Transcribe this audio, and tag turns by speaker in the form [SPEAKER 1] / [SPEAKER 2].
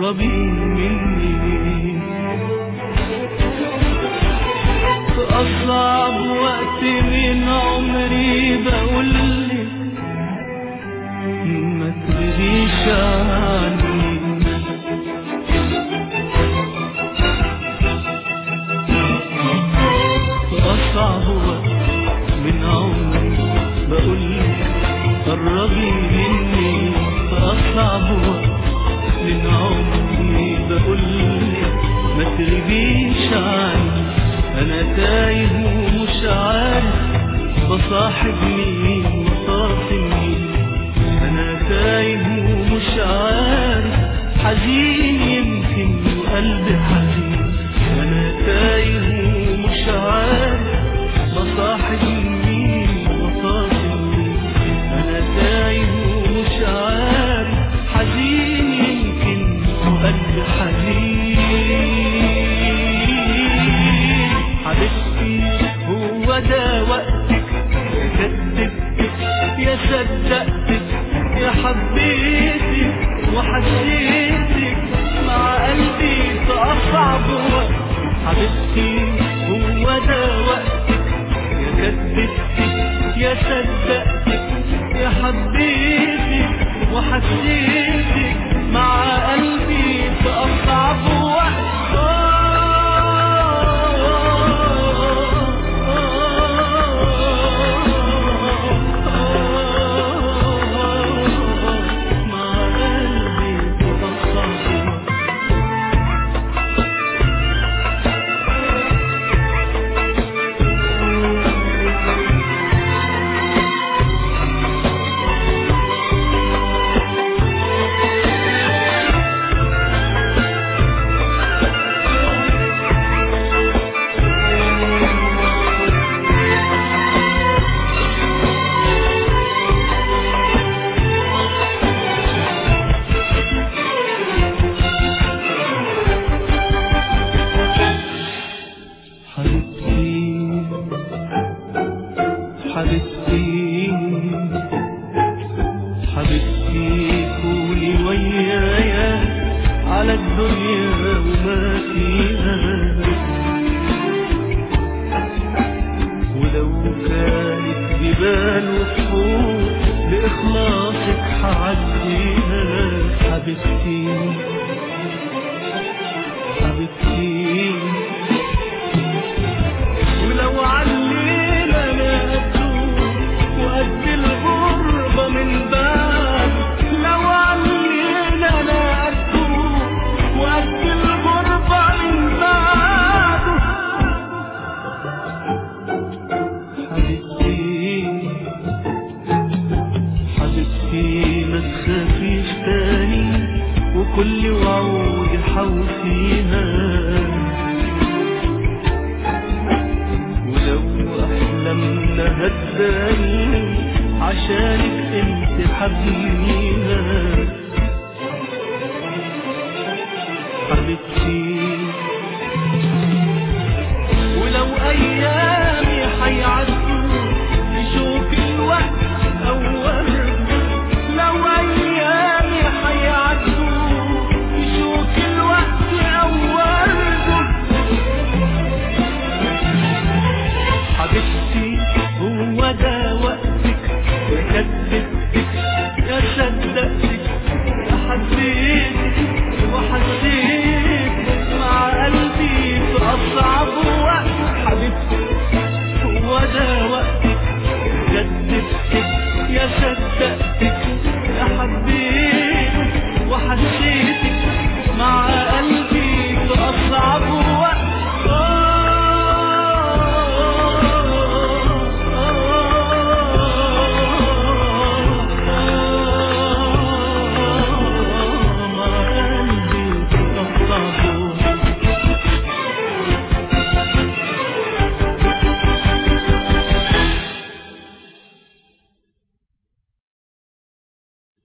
[SPEAKER 1] قربي مني في أصعب وقت من عمري بقولك ما تغيبيش عني في أصعب وقت من عمري بقولك قربي مني في أصعب وقت من عمري بقولك ما تغيبيش عني أنا تايه ومش عارف بصاحب مين وصاحب مين أنا تايه ومش عارف حزين يمكن وقلبي حزين أنا تايه ومش عارف بصاحب مين وصاحب مين أنا تايه ومش عارف حزين يمكن وقلبي حزين حبيبتي هو ده وقتك يا كدبتك يا صدقتك يا حبيتك وحسيتك مع قلبي في أصعب وقت حبيبتي هو ده وقتك يا كدبتك يا صدقتك يا حبيتك وحسيتك مع قلبي في أصعب وقت مع قلبي في أصعب وقت حبيبتي حبيبتي حبيبتي كوني ويايا على الدنيا وما فيها ولو كانت جبال وصخور بإخلاصك حعديها حبيبتي حبيبتي ولو علينا نقدو وقد الغربة من بعد لو علينا نقدو وقد الغربة من بعد حبيبتي حبيبتي ما تخافيش تاني وكل وعود حوفيها ولو احلامنا هداني عشانك انت حبيبي